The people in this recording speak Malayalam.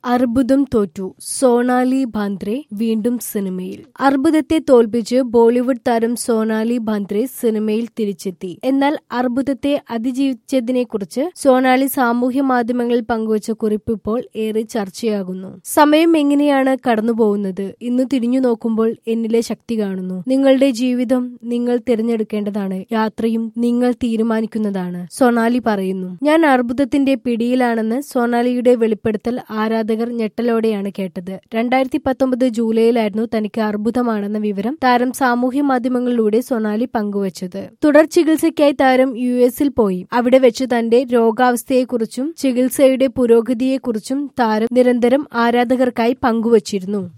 അർബുദം തോറ്റു സോണാലി ബാന്ദ്രെ വീണ്ടും സിനിമയിൽ അർബുദത്തെ തോൽപ്പിച്ച് ബോളിവുഡ് താരം സോണാലി ബാന്ദ്രെ സിനിമയിൽ തിരിച്ചെത്തി എന്നാൽ അർബുദത്തെ അതിജീവിച്ചതിനെക്കുറിച്ച് സോണാലി സാമൂഹ്യ മാധ്യമങ്ങളിൽ പങ്കുവച്ച കുറിപ്പ് ഇപ്പോൾ ഏറെ ചർച്ചയാകുന്നു സമയം എങ്ങനെയാണ് കടന്നുപോകുന്നത് ഇന്ന് തിരിഞ്ഞു നോക്കുമ്പോൾ എന്നിലെ ശക്തി കാണുന്നു നിങ്ങളുടെ ജീവിതം നിങ്ങൾ തിരഞ്ഞെടുക്കേണ്ടതാണ് യാത്രയും നിങ്ങൾ തീരുമാനിക്കുന്നതാണ് സോണാലി പറയുന്നു ഞാൻ അർബുദത്തിന്റെ പിടിയിലാണെന്ന് സോണാലിയുടെ വെളിപ്പെടുത്തൽ ആരാധകർ ഞെട്ടലോടെയാണ് കേട്ടത് രണ്ടായിരത്തി പത്തൊമ്പത് ജൂലൈയിലായിരുന്നു തനിക്ക് അർബുദമാണെന്ന വിവരം താരം സാമൂഹ്യ മാധ്യമങ്ങളിലൂടെ സൊണാലി പങ്കുവച്ചത് തുടർ ചികിത്സയ്ക്കായി താരം യു എസിൽ പോയി അവിടെ വെച്ച് തന്റെ രോഗാവസ്ഥയെക്കുറിച്ചും ചികിത്സയുടെ പുരോഗതിയെക്കുറിച്ചും താരം നിരന്തരം ആരാധകർക്കായി പങ്കുവച്ചിരുന്നു